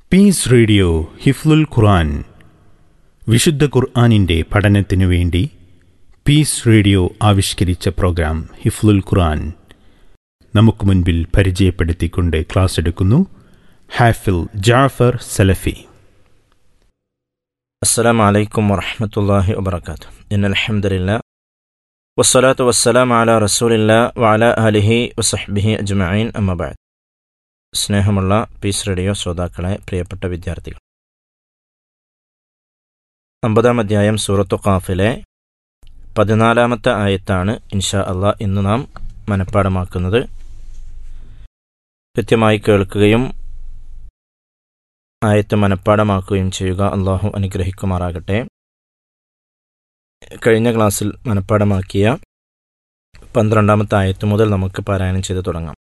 piece radio ഹിഫ്ലുൽ ഖുർആൻ വിശുദ്ധ ഖുർആാനിൻ്റെ പഠനത്തിനു വേണ്ടി പീസ് റേഡിയോ ആവിഷ്കരിച്ച പ്രോഗ്രാം ഹിഫ്ലുൽ ഖുർആൻ നമുക്ക് മുൻപിൽ പരിചയപ്പെടുത്തിക്കൊണ്ട് ക്ലാസ് എടുക്കുന്നു ഹാഫിൽ ജാഫർ സലഫി السلام عليكم ورحمة الله وبركاته إن الحمد لله والصلاة والسلام على رسول الله وعلى آله وصحبه أجمعين أما بعد സ്നേഹമുള്ള പീസ് റേഡിയോ ശ്രോതാക്കളെ പ്രിയപ്പെട്ട വിദ്യാർത്ഥികൾ അമ്പതാം അധ്യായം സൂറത്തു ഖാഫിലെ പതിനാലാമത്തെ ആയത്താണ് ഇൻഷാ അള്ളാ ഇന്ന് നാം മനഃപ്പാടമാക്കുന്നത് കൃത്യമായി കേൾക്കുകയും ആയത്ത് മനഃപ്പാടമാക്കുകയും ചെയ്യുക അള്ളാഹു അനുഗ്രഹിക്കുമാറാകട്ടെ കഴിഞ്ഞ ക്ലാസ്സിൽ മനഃപ്പാടമാക്കിയ പന്ത്രണ്ടാമത്തെ ആയത്ത് മുതൽ നമുക്ക് പാരായണം ചെയ്ത് തുടങ്ങാം